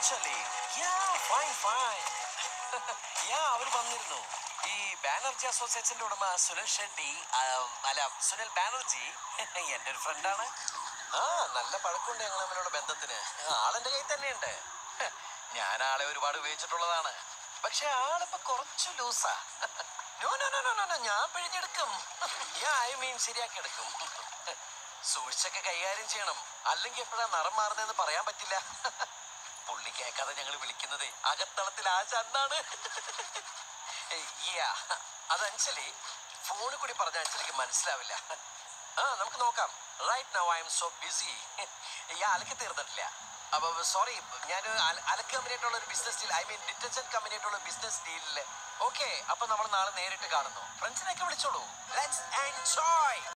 Anjali yeah fine fine yeah അവർ വന്നിരുന്നു ഈ ബാനർജി അസോസിയേഷന്റെ ഉടമ സുനിൽ ഷെട്ടി ആ, അല്ല സുനിൽ ബാനർജി എന്റെ ഒരു ഫ്രണ്ടാണ് ആ നല്ല പഴക്കമുണ്ട് ഞങ്ങൾ തമ്മിലുള്ള ബന്ധത്തിന് ആളെന്റെ കയ്യിൽ തന്നെയുണ്ട് ഹ, ഞാൻ ആളെ ഒരുപാട് ഉപയോഗിച്ചിട്ടുള്ളതാണ് പക്ഷെ ആളിപ്പോ കുറച്ച് ലൂസാ no no no no no ഞാൻ പിഴിഞ്ഞെടുക്കും യാ ഐ മീൻ ശരിയാക്കി എടുക്കും സൂക്ഷിച്ചൊക്കെ കൈകാര്യം ചെയ്യണം അല്ലെങ്കിൽ എപ്പോഴാ നിറം മാറുന്നതെന്ന് പറയാൻ പറ്റില്ല പുള്ളി കേൾക്കാതെ ഞങ്ങൾ വിളിക്കുന്നത് അകത്തളത്തിൽ ആശ എന്നാണ് Yeah, അത് അഞ്ജലി ഫോണിൽ കൂടി പറഞ്ഞ അഞ്ജലിക്ക് മനസ്സിലാവില്ല ആ നമുക്ക് നോക്കാം right now I M so busy ഞാൻ അലക്കി തീർന്നിട്ടില്ല അപ്പൊ സോറി ഞാൻ അലക്ക് കമ്പനിയായിട്ടുള്ള ഒരു business deal I mean detergent കമ്പനിയായിട്ടുള്ള ബിസിനസ് ഡീലില് ഓക്കെ അപ്പൊ നമ്മൾ നാളെ നേരിട്ട് കാണുന്നു ഫ്രണ്ട്സിനെയൊക്കെ വിളിച്ചോളൂ ലെറ്റ്സ് എൻജോയ്